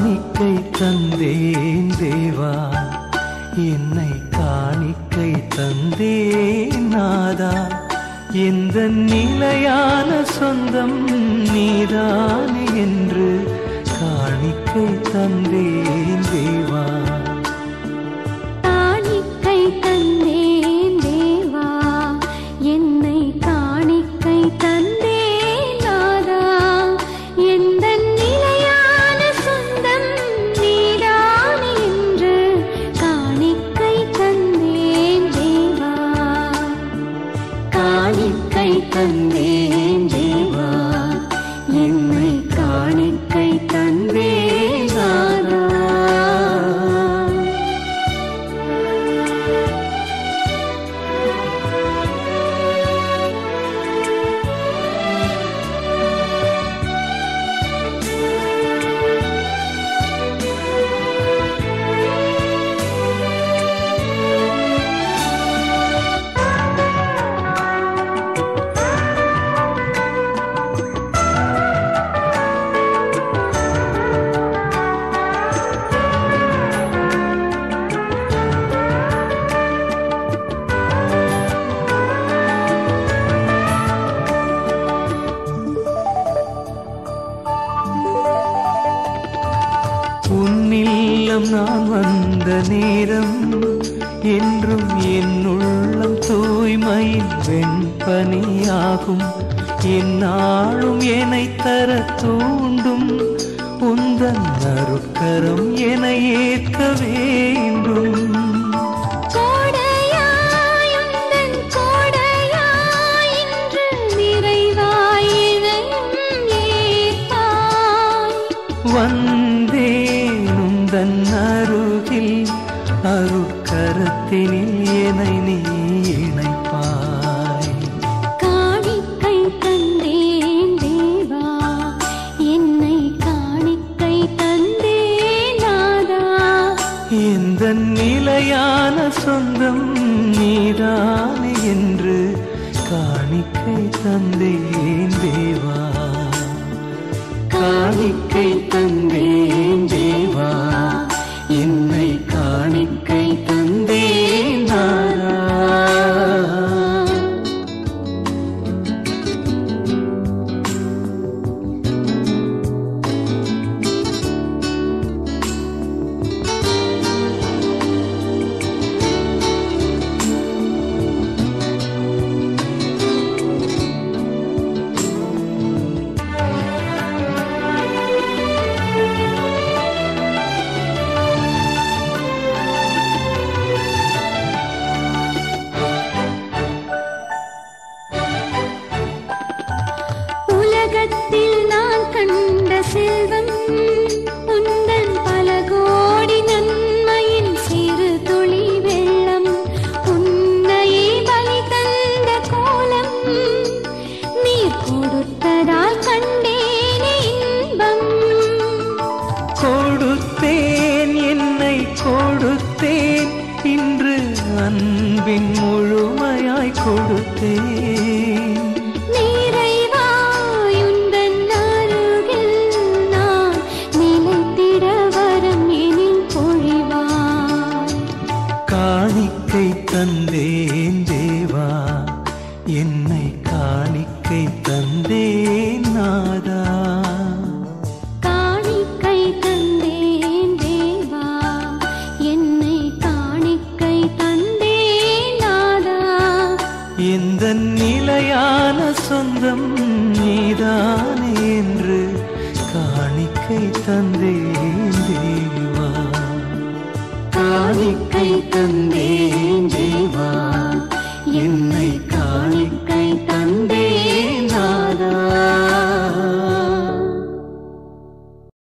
காணிக்கை தந்தேன் தேவா என்னை காணிக்கை தந்தேன் நாதா எந்த நிலையான சொந்தம் நீதானே என்று காணிக்கை தந்தேன் தேவா காணிக்கை தந்தேன் தேவா என்னை காணிக்கை தந்தேன் நாதா எந்த நிலையான சொந்தம் நீதானே என்று காணிக்கை தந்தேன் தேவா காணிக்கை தந்தேன் தேவா என்னை காணிக்கை தந்தேன் நாதா உன்னில்லம் நான் வந்த நேரம் என்றும் என் உள்ளம் தூய்மையின் வெண்பனியாகும் என்னாலும் என்னை தர தூண்டும் உந்தன் அருட்கரம் என ஏற்க வேண்டும் கோடையாய் உந்தன் கோடையாய் இன்று நிறைவாய் இதையும் ஏற்பாய் வந்தேன் உந்தன் அருகில் அருட்கரத்தினில் என்னை நீ இணைப்பாய் காணிக்கை தந்தேன் தேவா என்னை காணிக்கை தந்தேன் நாதா எந்த நிலையான சொந்தம் நீதானே என்று காணிக்கை தந்தேன் தேவா காணிக்கை தந்தேன் தேவா என்னை காணிக்கை தந்தேன் நாதா உலகத்தில் நான் கண்ட செல்வம் உந்தன் பல கோடி நன்மையின் சிறு துளி வெள்ளம் உன்னையே பலி தந்த கோலம் நீர் கொடுத்ததால் கண்டேனே இன்பம் கொடுத்தேன் என்னை கொடுத்தேன் இன்று அன்பின் முழுமையாய் கொடுத்தேன் நிறைவாய் உந்தன் அருகில் நான் நிலைத்திட வரம் எனில் பொழிவாய் காணிக்கை தந்தேன் தேவா என்னை காணிக்கை தந்தேன் நாதா காணிக்கை தந்தேன் தேவா என்னை காணிக்கை தந்தேன் நாதா எந்த நிலையான சொந்தம் நீதானே என்று காணிக்கை தந்தேன் தேவா காணிக்கை தந்தேன் தேவா என்னை காணிக்கை தந்தேன்